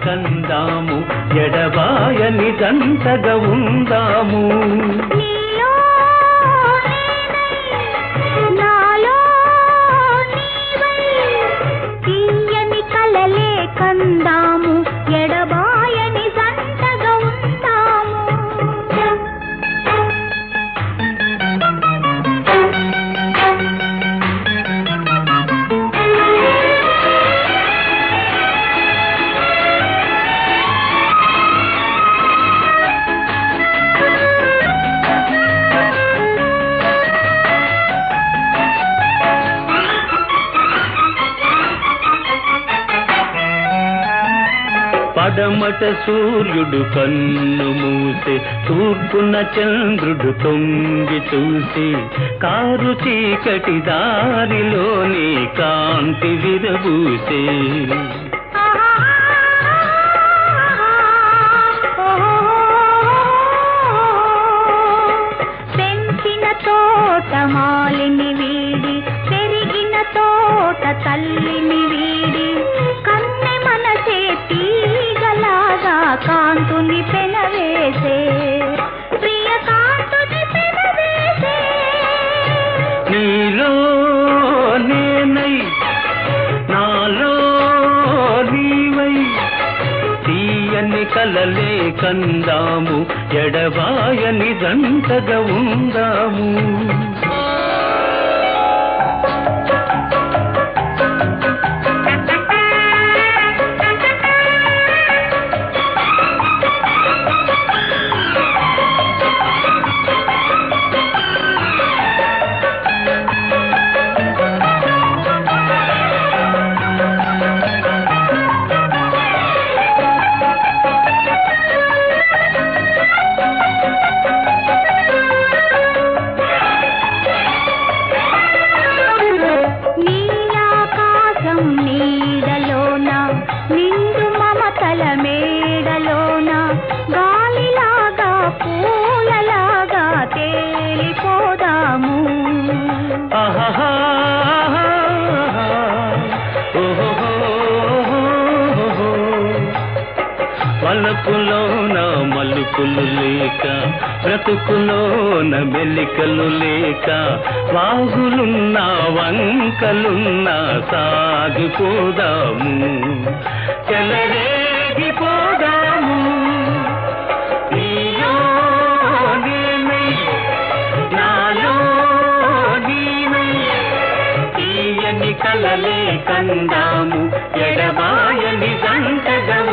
కందాము ఎడబాయని జంటగా ఉందాము నీలో నేనై, నాలో నీవై, తీయని కలలే కందాము ఎడబాయని జంటగా ఉందాము పడమట సూర్యుడు కన్ను మూసే తూర్పున చంద్రుడు తొంగి చూసి కారు చీకటి దారిలోని కాంతి విరబూసే పెంచిన తోట మాలిని వీడి పెరిగిన తోట తల్లిని వీడి కన్నె మనసే తీగలాగా కాంతుని పెనవేసే ప్రియ కాంతుని పెనవేసే నీలో నేనై నాలో నీవై తీయని కలలే కందాము ఎడబాయని జంటగా ఉందాము నీలాకాశం నీడలోన నిండు మమతల మేడలోన గాలిలాగా పూలలాగా తేలిపోదాము ఆహాహా, ఓహోహోహోహో. వలపులోన మలుపులు లేక బ్రతుకులోన మెలికలు లేక వాగులున్నా వంకలున్నా సాగిపోదాము చెలరేగిపోదాము నీలో నేనై నాలో నీవై తీయని కలలే కందాము ఎడబాయని జంటగా